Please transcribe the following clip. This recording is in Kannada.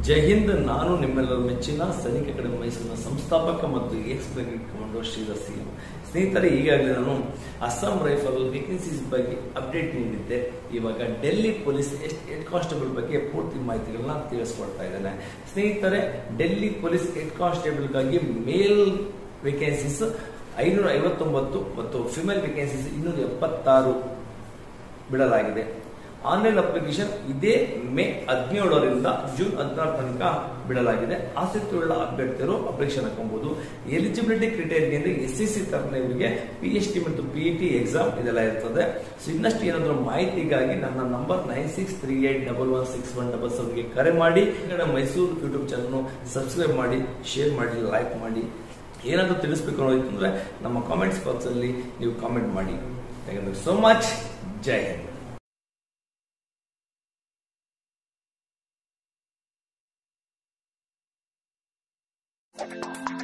ಜೈ ಹಿಂದ್ ನಾನು ನಿಮ್ಮೆಲ್ಲರ ಮೆಚ್ಚಿನ ಸೈನಿಕ ಅಕಾಡೆಮಿ ಮೈಸೂರಿನ ಸಂಸ್ಥಾಪಕ ಮತ್ತು ex brigade commander Shridhar C M ಸ್ನೇಹಿತರೆ ಈಗಾಗಲೇ ನಾನು ಅಸ್ಸಾಂ ರೈಫಲ್ ವೇಕೆನ್ಸೀಸ್ ಬಗ್ಗೆ ಅಪ್ಡೇಟ್ ನೀಡಿದ್ದೆ ಇವಾಗ ಡೆಲ್ಲಿ ಪೊಲೀಸ್ ಹೆಡ್ ಕಾನ್ಸ್ಟೇಬಲ್ ಬಗ್ಗೆ ಪೂರ್ತಿ ಮಾಹಿತಿಗಳನ್ನ ತಿಳಿಸ್ಕೊಡ್ತಾ ಇದ್ದೇನೆ ಸ್ನೇಹಿತರೆ ಡೆಲ್ಲಿ ಪೊಲೀಸ್ ಹೆಡ್ ಕಾನ್ಸ್ಟೇಬಲ್ಗಾಗಿ ಮೇಲ್ ವೇಕೆನ್ಸೀಸ್ ಐನೂರ ಐವತ್ತೊಂಬತ್ತು ಮತ್ತು ಫಿಮೇಲ್ ವೇಕೆನ್ಸೀಸ್ ಇನ್ನೂರ ಎಪ್ಪತ್ತಾರು ಬಿಡಲಾಗಿದೆ ಆನ್ಲೈನ್ ಅಪ್ಲಿಕೇಶನ್ ಇದೇ ಮೇ ಹದಿನೇಳರಿಂದ ಜೂನ್ ಹದಿನಾರು ತನಕ ಬಿಡಲಾಗಿದೆ ಆಸಕ್ತಿಯುಳ್ಳ ಅಭ್ಯರ್ಥಿಗಳು ಅಪ್ಲಿಕೇಶನ್ ಹಾಕಬಹುದು ಎಲಿಜಿಬಿಲಿಟಿ ಕ್ರಿಟೇರಿಯಾ ಅಂದ್ರೆ ಎಸ್ ಸಿ ಸಿ ತರಗತಿಯವರಿಗೆ ಪಿ ಎಚ್ ಟಿ ಮತ್ತು ಪಿ ಟಿ ಎಕ್ಸಾಮ್ ಇದೆಲ್ಲ ಇರ್ತದೆ ಸೊ ಇನ್ನಷ್ಟು ಏನಾದರೂ ಮಾಹಿತಿಗಾಗಿ ನನ್ನ number nine six three eight double one six one double ಸೆವೆನ್ಗೆ ಕರೆ ಮಾಡಿ Kannada Mysuru YouTube channel subscribe ಮಾಡಿ ಶೇರ್ ಮಾಡಿ ಲೈಕ್ ಮಾಡಿ ಏನಾದರೂ ತಿಳಿಸ್ಬೇಕು ಅನ್ನೋದಿತ್ತು ಅಂದ್ರೆ ನಮ್ಮ ಕಾಮೆಂಟ್ಸ್ ಬಾಕ್ಸ್ ಅಲ್ಲಿ ನೀವು ಕಾಮೆಂಟ್ ಮಾಡಿ thank you so much Jai Hind Thank you.